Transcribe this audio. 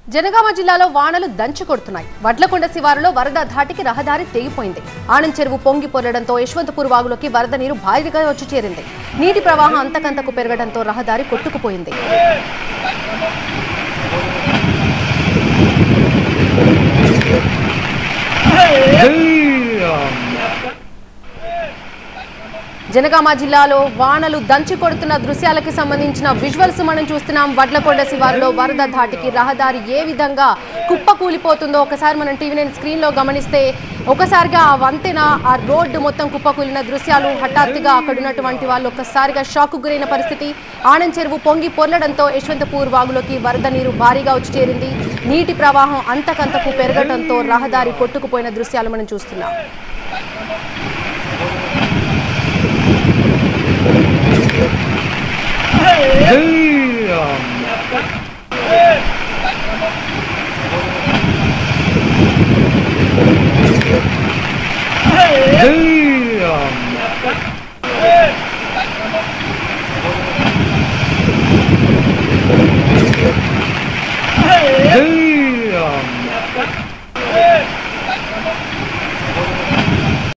జనగామ జిల్లాలో వానలు దంచి కొడుతున్నాయి వడ్లకొండ శివారులో వరద ధాటికి రహదారి తెగిపోయింది ఆనంద్ చెరువు పొంగి పొరడంతో యశ్వంతపూర్ వాగులోకి వరద నీరు భారీగా వచ్చి చేరింది నీటి ప్రవాహం అంతకంతకు పెరగడంతో రహదారి కొట్టుకుపోయింది జనగామ జిల్లాలో వానలు దంచి కొడుతున్న దృశ్యాలకి సంబంధించిన విజువల్స్ మనం చూస్తున్నాం వడ్లకొండ శివారులో వరద ధాటికి రహదారి ఏ విధంగా కుప్ప కూలిపోతుందో ఒకసారి మనం టీవీ నైన్ స్క్రీన్ లో గమనిస్తే ఒకసారిగా ఆ వంతెన ఆ రోడ్డు మొత్తం కుప్పకూలిన దృశ్యాలు హఠాత్తుగా అక్కడ ఉన్నటువంటి వాళ్ళు ఒక్కసారిగా షాక్ గురైన పరిస్థితి ఆనంద్ చెరువు పొంగి పొర్లడంతో యశ్వంతపూర్ వాగులోకి వరద నీరు భారీగా వచ్చి చేరింది నీటి ప్రవాహం అంతకంతకు పెరగడంతో రహదారి కొట్టుకుపోయిన దృశ్యాలు మనం చూస్తున్నాం Damn!